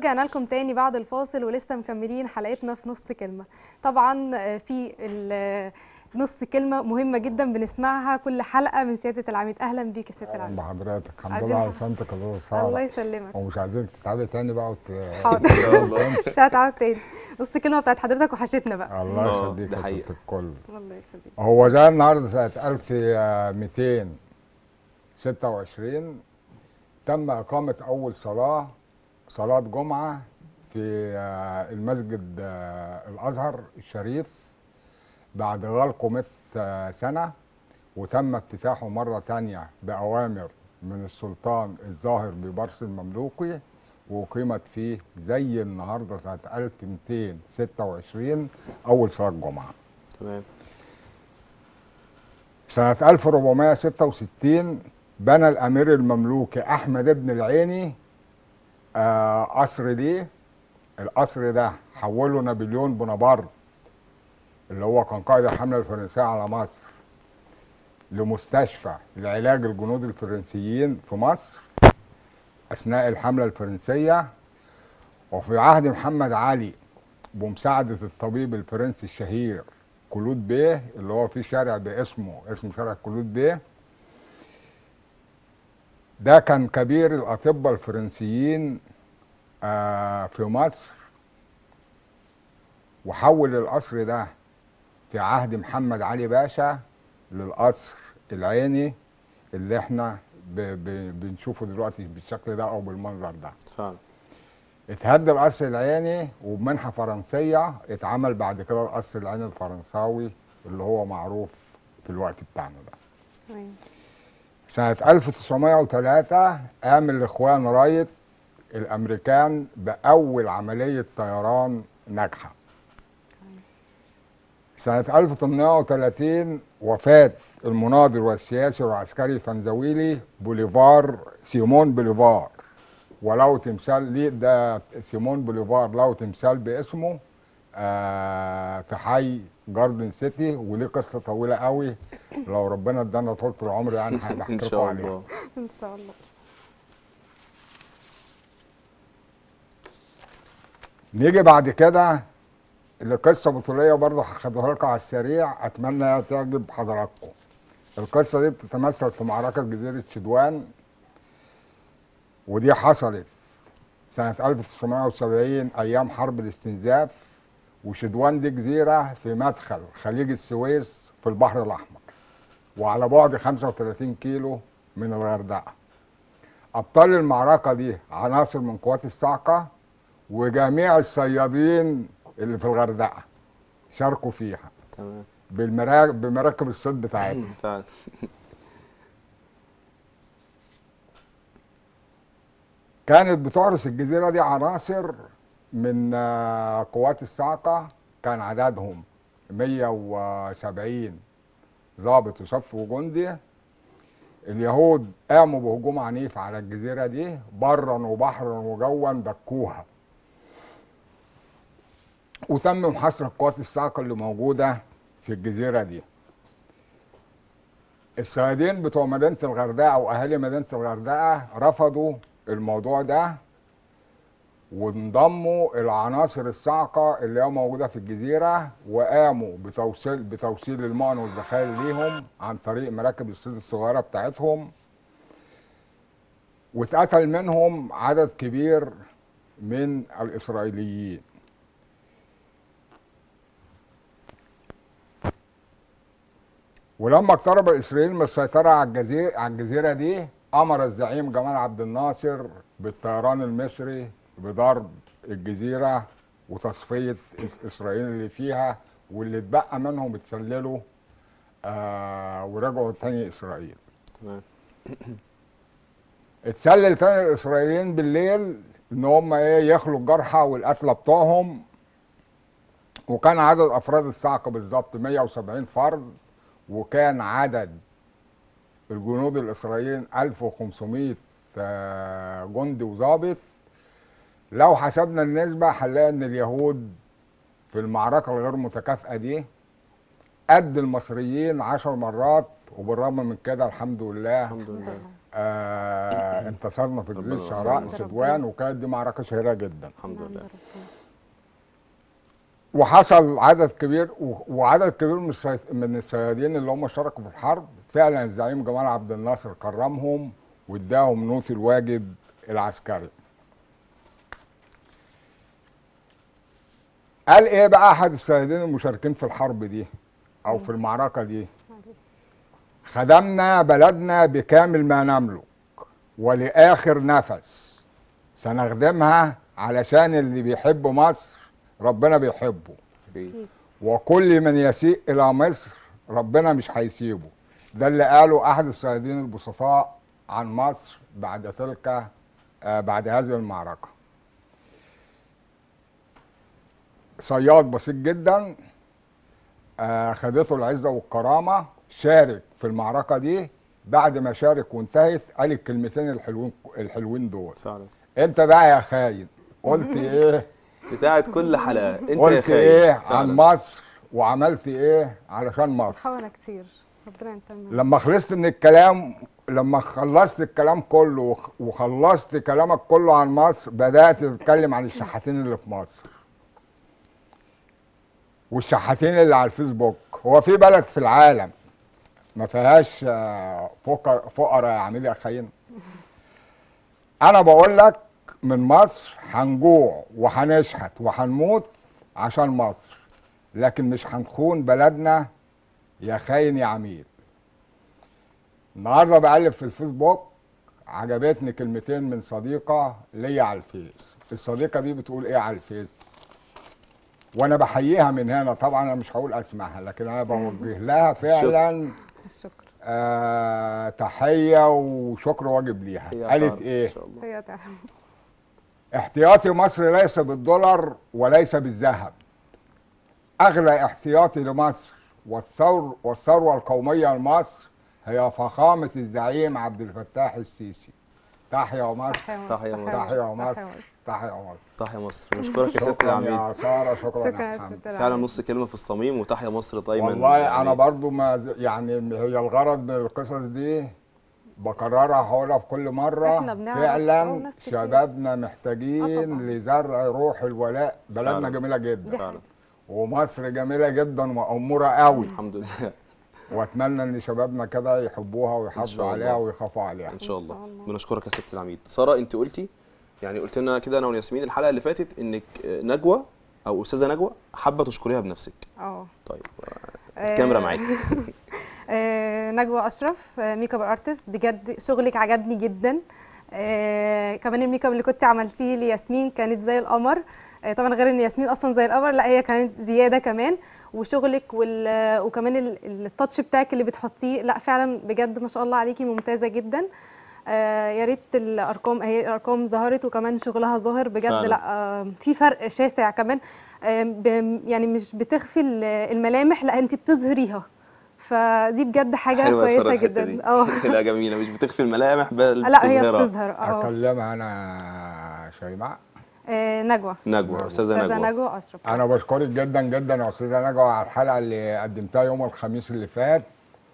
ورجعنا لكم تاني بعد الفاصل ولسه مكملين حلقتنا في نص كلمة طبعا آه، في ال- نص كلمة مهمة جدا بنسمعها كل حلقة من سيادة العميد أهلا بيك يا سيادة اهلا العميد بحضرتك الحمد عايزين لله على نح- سلامتك الله الله وسهلا يسلمك ومش عايزين تتعبي تاني بقى وت... حاضر ان شاء الله مش هتعب تاني نص كلمة بتاعت حضرتك وحشتنا بقى الله آه، يخليك ده يا حقيقة. ست الكل الله يخليك هو جاء النهارده سنة 1226 تم إقامة أول صلاة صلاة جمعة في آه، المسجد آه، الأزهر الشريف بعد غلقه مثل آه، سنة وتم افتتاحه مرة تانية بأوامر من السلطان الظاهر ببرس المملوكي وأقيمت فيه زي النهارده سنة 1226 أول صلاة جمعة تمام سنة 1466 بنى الأمير المملوكي أحمد بن العيني آه، قصر ليه القصر ده حوله نابليون بونابرت اللي هو كان قائد الحملة الفرنسية على مصر لمستشفى لعلاج الجنود الفرنسيين في مصر أثناء الحملة الفرنسية وفي عهد محمد علي بمساعدة الطبيب الفرنسي الشهير كلود بيه اللي هو في شارع باسمه اسمه شارع كلود بيه ده كان كبير الأطباء الفرنسيين آه، في مصر وحول القصر ده في عهد محمد علي باشا للقصر العيني اللي احنا ب ب بنشوفه دلوقتي بالشكل ده او بالمنظر ده فعلا اتهد القصر العيني وبمنحة فرنسية اتعمل بعد كده القصر العيني الفرنساوي اللي هو معروف في الوقت بتاعنا ده تمام سنة 1903 قام الإخوان رايت الأمريكان بأول عملية طيران ناجحة سنة 1830 وفاة المناضل والسياسي والعسكري الفنزويلي بوليفار سيمون بوليفار ولو تمثال ليه ده سيمون بوليفار له تمثال باسمه آه في حي جاردن سيتي وليه قصة طويلة قوي لو ربنا ادانا طولة العمر يعني هبقى ان احكي لكم شاء عليها الله إن شاء الله نيجي بعد كده لقصه بطوليه برضه هاخدها لكم على السريع اتمنى انها تعجب حضراتكم القصه دي بتتمثل في معركه جزيره شدوان ودي حصلت سنه 1970 ايام حرب الاستنزاف وشدوان دي جزيره في مدخل خليج السويس في البحر الاحمر وعلى بعد 35 كيلو من الغردقه ابطال المعركه دي عناصر من قوات الصاعقه وجميع الصيادين اللي في الغردقه شاركوا فيها تمام بالمراكب بمراكب الصيد بتاعتهم فعلا كانت بتحرس الجزيره دي عناصر من آه، قوات الصاعقه كان عددهم 170 ضابط وصف وجندي اليهود قاموا بهجوم عنيف على الجزيره دي برا وبحرا وجوا دكوها وتم محاصره قوات الصاعقه اللي موجوده في الجزيره دي الصيادين بتوع مدينه الغردقه واهالي مدينه الغردقه رفضوا الموضوع ده وانضموا العناصر الصاعقه اللي هي موجوده في الجزيره وقاموا بتوصيل بتوصيل المؤن والذخائر ليهم عن طريق مراكب الصيد الصغيره بتاعتهم واتقتل منهم عدد كبير من الاسرائيليين ولما اقترب اسرائيل من السيطره على الجزيره على الجزيره دي امر الزعيم جمال عبد الناصر بالطيران المصري بضرب الجزيره وتصفيه إس- اسرائيل اللي فيها واللي اتبقى منهم اتسللوا آه ورجعوا تاني اسرائيل تمام اتسلل تاني الاسرائيليين بالليل ان هم ايه يخلوا الجرحى والقتلى بتوعهم وكان عدد افراد الصاعقه بالظبط 170 فرد وكان عدد الجنود الاسرائيليين 1500 آه، جندي وظابط لو حسبنا النسبه هنلاقي ان اليهود في المعركه الغير متكافئه دي قد المصريين عشر مرات وبالرغم من كده الحمد لله الحمد لله آه انتصرنا في ربنا جيش ينصرنا. شهراء ربنا. سدوان وكانت دي معركه شهيره جدا الحمد نعم لله ربنا. وحصل عدد كبير و- وعدد كبير من الصي- من الصيادين اللي هم شاركوا في الحرب فعلا الزعيم جمال عبد الناصر كرمهم واداهم نوت الواجب العسكري قال ايه بقى احد الصيادين المشاركين في الحرب دي او في المعركه دي خدمنا بلدنا بكامل ما نملك ولاخر نفس سنخدمها علشان اللي بيحب مصر ربنا بيحبه أكيد. وكل من يسيء الى مصر ربنا مش هيسيبه ده اللي قاله احد الصيادين البسطاء عن مصر بعد تلك آه، بعد هذه المعركه صياد بسيط جدا آه، خدته العزه والكرامه شارك في المعركه دي بعد ما شارك وانتهت قال الكلمتين الحلوين الحلوين دول فعلا انت بقى يا خاين قلت ايه بتاعت كل حلقه انت يا قلت خاين ايه فعلاً. عن مصر وعملت ايه علشان مصر حاولنا كتير ربنا ينتمي لما خلصت من الكلام لما خلصت الكلام كله وخ- وخلصت كلامك كله عن مصر بدأت تتكلم عن الشحاتين اللي في مصر والشحاتين اللي على الفيسبوك هو في بلد في العالم ما فيهاش آه، فقر- فقراء يا عميل يا خاين انا بقول لك من مصر هنجوع وهنشحت وهنموت عشان مصر لكن مش هنخون بلدنا يا خاين يا عميل النهارده بقلب في الفيسبوك عجبتني كلمتين من صديقه ليا على الفيس الصديقه دي بتقول ايه على الفيس وانا بحييها من هنا طبعا انا مش هقول اسمها لكن انا بوجه لها فعلا الشكر آه تحيه وشكر واجب ليها هي قالت فعلاً، ايه ان شاء الله هي تعمل احتياطي مصر ليس بالدولار وليس بالذهب اغلى احتياطي لمصر والثور والثروه القوميه لمصر هي فخامه الزعيم عبد الفتاح السيسي تحيا مصر تحيا مصر. تحيا مصر تحيا مصر تحيا مصر بنشكرك يا ست شكرا العميد يا ساره شكرا شكرا يا يا محمد ست العميد. فعلا نص كلمه في الصميم وتحيا مصر دايما والله يعني انا برضو ما ز- يعني هي الغرض من القصص دي بكررها هقولها في كل مره إحنا بنعرف أو فعلا ناس كتير. شبابنا آه محتاجين طبعاً. لزرع روح الولاء بلدنا فعلاً. جميله جدا فعلا ومصر جميله جدا واموره قوي الحمد لله واتمنى ان شبابنا كده يحبوها إن ويحافظوا شاء عليها الله. ويخافوا عليها ان شاء إن الله شاء الله. بنشكرك يا ست العميد ساره انت قلتي يعني قلت لنا كده انا وياسمين الحلقه اللي فاتت انك آه، نجوى او استاذه نجوى حابه تشكريها بنفسك اه طيب آه، الكاميرا معاكي آه، نجوى اشرف آه، ميك اب ارتست بجد شغلك عجبني جدا آه، كمان الميك اب اللي كنت عملتيه لياسمين كانت زي القمر آه، طبعا غير ان ياسمين اصلا زي القمر لا هي كانت زياده كمان وشغلك وال... وكمان ال- التاتش بتاعك اللي بتحطيه لا فعلا بجد ما شاء الله عليكي ممتازه جدا آه يا ريت الارقام هي الارقام ظهرت وكمان شغلها ظاهر بجد فعلا. لا آه في فرق شاسع كمان آه ب... يعني مش بتخفي ال- الملامح لا انت بتظهريها فدي بجد حاجه حلوه يا ساره كويسه الحته جدا دي اه لا جميله مش بتخفي الملامح بل لا هي بتظهرها بتظهر اه اكلمها انا شيماء آه، نجوى نجوى استاذه استاذه نجوى نجوى اشرف انا بشكرك جدا جدا يا استاذه نجوى على الحلقه اللي قدمتها يوم الخميس اللي فات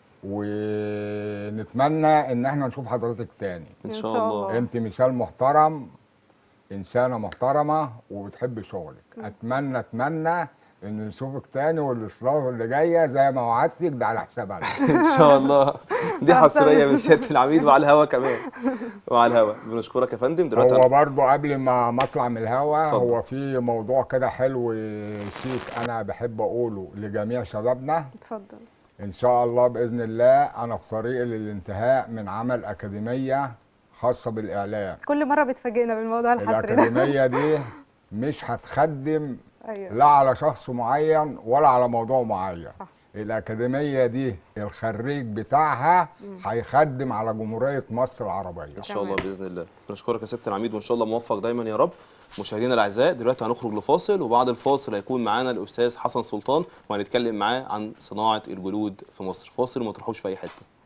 ونتمنى ان احنا نشوف حضرتك تاني ان إن شاء شاء الله الله. انت مثال محترم انسانه محترمه وبتحب شغلك اتمنى اتمنى ان نشوفك تاني والاصلاح اللي جايه زي ما وعدتك ده على حساب انا ان شاء الله دي مع حصريه السلامة. من سياده العميد وعلى الهوا كمان وعلى الهوا بنشكرك يا فندم دلوقتي هو هن- برضو قبل ما ما اطلع من الهوا اتفضل. هو في موضوع كده حلو شيك انا بحب اقوله لجميع شبابنا اتفضل ان شاء الله باذن الله انا في طريقي للانتهاء من عمل اكاديميه خاصه بالاعلام كل مره بتفاجئنا بالموضوع الحسري ده الاكاديميه دي مش هتخدم ايوه لا على شخص معين ولا على موضوع معين صح. الأكاديمية دي الخريج بتاعها هيخدم على جمهورية مصر العربية ان شاء الله تمام. باذن الله بنشكرك يا ست العميد وان شاء الله موفق دايما يا رب مشاهدينا الاعزاء دلوقتي هنخرج لفاصل وبعد الفاصل هيكون معانا الاستاذ حسن سلطان وهنتكلم معاه عن صناعه الجلود في مصر فاصل وما تروحوش في اي حته